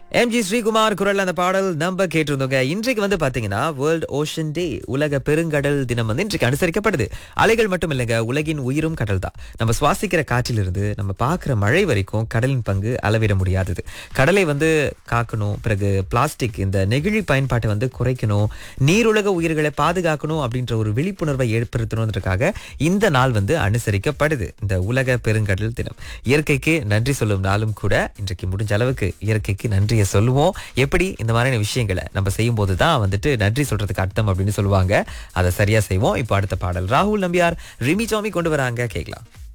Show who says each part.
Speaker 1: MG Sreekumar குரல் அந்த பாடல் நம்ம கேட்டிருந்தோங்க இன்றைக்கு வந்து பாத்தீங்கன்னா வேர்ல்ட் ஓஷன் டே உலக பெருங்கடல் தினம் வந்து இன்றைக்கு அனுசரிக்கப்படுது அலைகள் மட்டும் இல்லைங்க உலகின் உயிரும் கடல் தான் நம்ம சுவாசிக்கிற காற்றிலிருந்து நம்ம பார்க்குற மழை வரைக்கும் கடலின் பங்கு அளவிட முடியாதது கடலை வந்து காக்கணும் பிறகு பிளாஸ்டிக் இந்த நெகிழி பயன்பாட்டை வந்து குறைக்கணும் நீருலக உயிர்களை பாதுகாக்கணும் அப்படின்ற ஒரு விழிப்புணர்வை ஏற்படுத்தணுன்றதுக்காக இந்த நாள் வந்து அனுசரிக்கப்படுது இந்த உலக பெருங்கடல் தினம் இயற்கைக்கு நன்றி சொல்லும் நாளும் கூட இன்றைக்கு முடிஞ்ச அளவுக்கு இயற்கைக்கு நன்றியை சொல்லுவோம் எப்படி இந்த மாதிரியான விஷயங்களை நம்ம செய்யும் போது தான் வந்துட்டு நன்றி சொல்றதுக்கு அர்த்தம் அப்படின்னு சொல்லுவாங்க அதை சரியா செய்வோம் இப்போ அடுத்த பாடல் ராகுல் நம்பியார் ரிமி சாமி கொண்டு வராங்க கேட்கலாம்